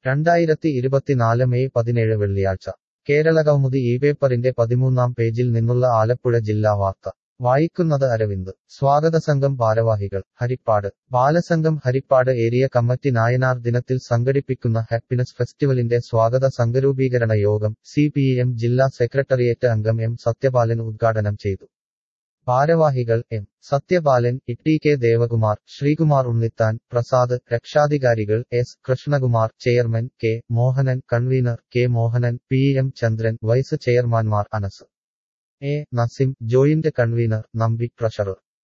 രണ്ടായിരത്തി ഇരുപത്തിനാല് മെയ് പതിനേഴ് വെള്ളിയാഴ്ച കേരള കൗമുദി ഈ പേപ്പറിന്റെ പതിമൂന്നാം പേജിൽ നിന്നുള്ള ആലപ്പുഴ ജില്ലാ വാർത്ത വായിക്കുന്നത് അരവിന്ദ് സ്വാഗത സംഘം ഭാരവാഹികൾ ഹരിപ്പാട് ബാലസംഘം ഹരിപ്പാട് ഏരിയ കമ്മിറ്റി നായനാർ ദിനത്തിൽ സംഘടിപ്പിക്കുന്ന ഹാപ്പിനെസ് ഫെസ്റ്റിവലിന്റെ സ്വാഗത സംഘരൂപീകരണ യോഗം സി ജില്ലാ സെക്രട്ടേറിയറ്റ് അംഗം എം സത്യപാലൻ ഉദ്ഘാടനം ചെയ്തു ഭാരവാഹികൾ എം സത്യപാലൻ ഇ കെ ദേവകുമാർ ശ്രീകുമാർ ഉണ്ണിത്താൻ പ്രസാദ് രക്ഷാധികാരികൾ S Krishnakumar chairman K Mohanan convener K Mohanan P M Chandran vice ചെയർമാൻമാർ Anas A Nasim joint convener Nambi treasurer